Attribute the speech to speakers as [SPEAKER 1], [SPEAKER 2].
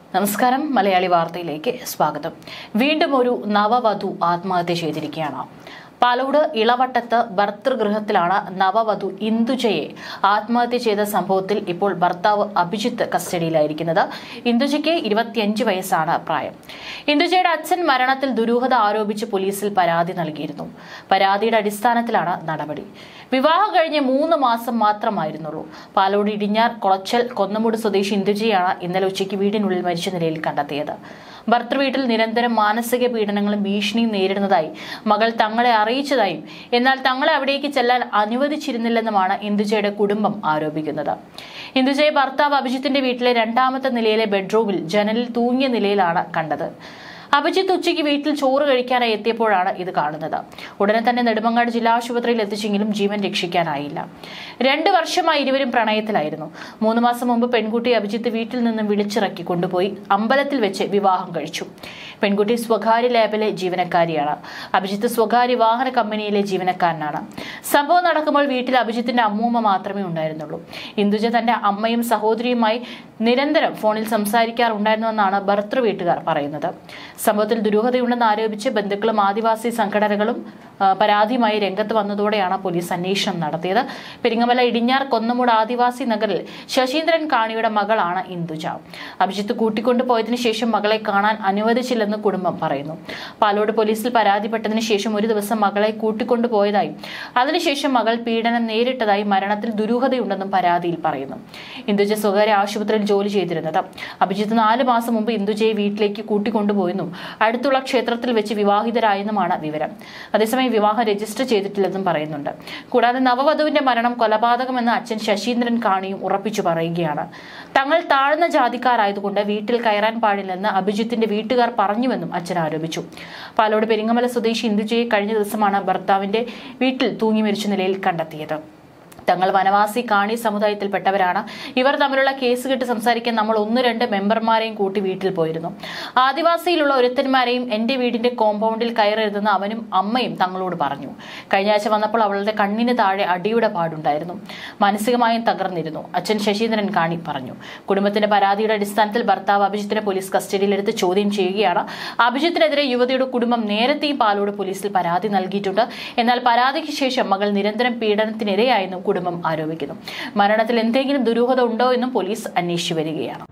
[SPEAKER 1] നമസ്കാരം മലയാളി വാർത്തയിലേക്ക് സ്വാഗതം വീണ്ടും ഒരു നവവധു ആത്മഹത്യ ചെയ്തിരിക്കുകയാണ് പാലോട് ഇളവട്ടത്ത് ഭർതൃഗൃഹത്തിലാണ് നവവധു ഇന്ദുജയെ ആത്മഹത്യ ചെയ്ത സംഭവത്തിൽ ഇപ്പോൾ ഭർത്താവ് അഭിജിത്ത് കസ്റ്റഡിയിലായിരിക്കുന്നത് ഇന്ദുജയ്ക്ക് ഇരുപത്തിയഞ്ച് വയസ്സാണ് പ്രായം ഇന്ദുജയുടെ അച്ഛൻ മരണത്തിൽ ദുരൂഹത ആരോപിച്ച് പോലീസിൽ പരാതി നൽകിയിരുന്നു പരാതിയുടെ അടിസ്ഥാനത്തിലാണ് നടപടി വിവാഹം കഴിഞ്ഞ് മൂന്ന് മാസം മാത്രമായിരുന്നുള്ളൂ പാലോട് ഇടിഞ്ഞാർ കൊളച്ചൽ കൊന്നമൂട് സ്വദേശി ഇന്ദുജയാണ് ഇന്നലെ ഉച്ചയ്ക്ക് വീടിനുള്ളിൽ മരിച്ച നിലയിൽ കണ്ടെത്തിയത് ഭർത്തൃവീട്ടിൽ നിരന്തരം മാനസിക പീഡനങ്ങളും ഭീഷണിയും നേരിടുന്നതായി മകൾ തങ്ങളെ അറിയിച്ചതായും എന്നാൽ തങ്ങളെ അവിടേക്ക് ചെല്ലാൻ അനുവദിച്ചിരുന്നില്ലെന്നുമാണ് ഇന്ദുജയുടെ കുടുംബം ആരോപിക്കുന്നത് ഇന്ദുജയെ ഭർത്താവ് അഭിജിത്തിന്റെ വീട്ടിലെ രണ്ടാമത്തെ നിലയിലെ ബെഡ്റൂമിൽ ജനലിൽ തൂങ്ങിയ നിലയിലാണ് കണ്ടത് അഭിജിത്ത് ഉച്ചയ്ക്ക് വീട്ടിൽ ചോറ് കഴിക്കാനായി എത്തിയപ്പോഴാണ് ഇത് കാണുന്നത് ഉടനെ തന്നെ നെടുമങ്ങാട് ജില്ലാ ആശുപത്രിയിൽ എത്തിച്ചെങ്കിലും ജീവൻ രക്ഷിക്കാനായില്ല രണ്ട് വർഷമായി ഇരുവരും പ്രണയത്തിലായിരുന്നു മൂന്ന് മാസം മുമ്പ് പെൺകുട്ടി അഭിജിത്ത് വീട്ടിൽ നിന്നും വിളിച്ചിറക്കി കൊണ്ടുപോയി അമ്പലത്തിൽ വെച്ച് വിവാഹം കഴിച്ചു പെൺകുട്ടി സ്വകാര്യ ലാബിലെ ജീവനക്കാരിയാണ് അഭിജിത്ത് സ്വകാര്യ വാഹന കമ്പനിയിലെ ജീവനക്കാരനാണ് സംഭവം നടക്കുമ്പോൾ വീട്ടിൽ അഭിജിത്തിന്റെ അമ്മൂമ്മ മാത്രമേ ഉണ്ടായിരുന്നുള്ളൂ ഇന്ദുജ തന്റെ അമ്മയും സഹോദരിയുമായി നിരന്തരം ഫോണിൽ സംസാരിക്കാറുണ്ടായിരുന്നുവെന്നാണ് ഭർത്തൃ വീട്ടുകാർ പറയുന്നത് സംഭവത്തിൽ ദുരൂഹതയുണ്ടെന്ന് ആരോപിച്ച് ബന്ധുക്കളും ആദിവാസി സംഘടനകളും ആ, പരാതിയുമായി രംഗത്ത് വന്നതോടെയാണ് പോലീസ് അന്വേഷണം നടത്തിയത് പെരിങ്ങമല ഇടിഞ്ഞാർ കൊന്നമൂട് ആദിവാസി നഗറിൽ ശശീന്ദ്രൻ കാണിയുടെ മകളാണ് ഇന്ദുജ അഭിജിത്ത് കൂട്ടിക്കൊണ്ടു പോയതിനു ശേഷം മകളെ കാണാൻ അനുവദിച്ചില്ലെന്ന് കുടുംബം പറയുന്നു പാലോട് പോലീസിൽ പരാതിപ്പെട്ടതിന് ശേഷം ഒരു ദിവസം മകളെ കൂട്ടിക്കൊണ്ടുപോയതായും അതിനുശേഷം മകൾ പീഡനം നേരിട്ടതായി മരണത്തിൽ ദുരൂഹതയുണ്ടെന്നും പരാതിയിൽ പറയുന്നു ഇന്ദുജ സ്വകാര്യ ആശുപത്രിയിൽ ജോലി ചെയ്തിരുന്നത് അഭിജിത്ത് നാല് മാസം മുമ്പ് ഇന്ദുജയെ വീട്ടിലേക്ക് കൂട്ടിക്കൊണ്ടുപോയെന്നും അടുത്തുള്ള ക്ഷേത്രത്തിൽ വെച്ച് വിവാഹിതരായെന്നുമാണ് വിവരം അതേസമയം വിവാഹം രജിസ്റ്റർ ചെയ്തിട്ടില്ലെന്നും പറയുന്നുണ്ട് കൂടാതെ നവവധുവിന്റെ മരണം കൊലപാതകമെന്ന് അച്ഛൻ ശശീന്ദ്രൻ കാണിയും ഉറപ്പിച്ചു പറയുകയാണ് തങ്ങൾ താഴ്ന്ന ജാതിക്കാരായതുകൊണ്ട് വീട്ടിൽ കയറാൻ പാടില്ലെന്ന് അഭിജിത്തിന്റെ വീട്ടുകാർ പറഞ്ഞുവെന്നും അച്ഛൻ ആരോപിച്ചു പാലോട് പെരിങ്ങമല സ്വദേശി ഇന്ദുജയെ കഴിഞ്ഞ ദിവസമാണ് ഭർത്താവിന്റെ വീട്ടിൽ തൂങ്ങി മരിച്ച നിലയിൽ കണ്ടെത്തിയത് തങ്ങൾ വനവാസി കാണി സമുദായത്തിൽപ്പെട്ടവരാണ് ഇവർ തമ്മിലുള്ള കേസ് കെട്ട് സംസാരിക്കാൻ നമ്മൾ ഒന്ന് രണ്ട് മെമ്പർമാരെയും കൂട്ടി വീട്ടിൽ പോയിരുന്നു ആദിവാസിയിലുള്ള ഒരുത്തന്മാരെയും എന്റെ വീടിന്റെ കോമ്പൗണ്ടിൽ കയറരുതെന്ന് അവനും അമ്മയും തങ്ങളോട് പറഞ്ഞു കഴിഞ്ഞ ആഴ്ച വന്നപ്പോൾ അവളുടെ കണ്ണിന് താഴെ അടിയുടെ പാടുണ്ടായിരുന്നു മാനസികമായും തകർന്നിരുന്നു അച്ഛൻ ശശീന്ദ്രൻ കാണി പറഞ്ഞു കുടുംബത്തിന്റെ പരാതിയുടെ അടിസ്ഥാനത്തിൽ ഭർത്താവ് അഭിജിത്തിനെ പോലീസ് കസ്റ്റഡിയിലെടുത്ത് ചോദ്യം ചെയ്യുകയാണ് അഭിജിത്തിനെതിരെ യുവതിയുടെ കുടുംബം നേരത്തെയും പാലോട് പോലീസിൽ പരാതി നൽകിയിട്ടുണ്ട് എന്നാൽ പരാതിക്ക് ശേഷം മകൾ നിരന്തരം പീഡനത്തിനിരയായെന്നും കുടുംബം ആരോപിക്കുന്നു മരണത്തിൽ എന്തെങ്കിലും ദുരൂഹത ഉണ്ടോ എന്നും പോലീസ് അന്വേഷിച്ചു വരികയാണ്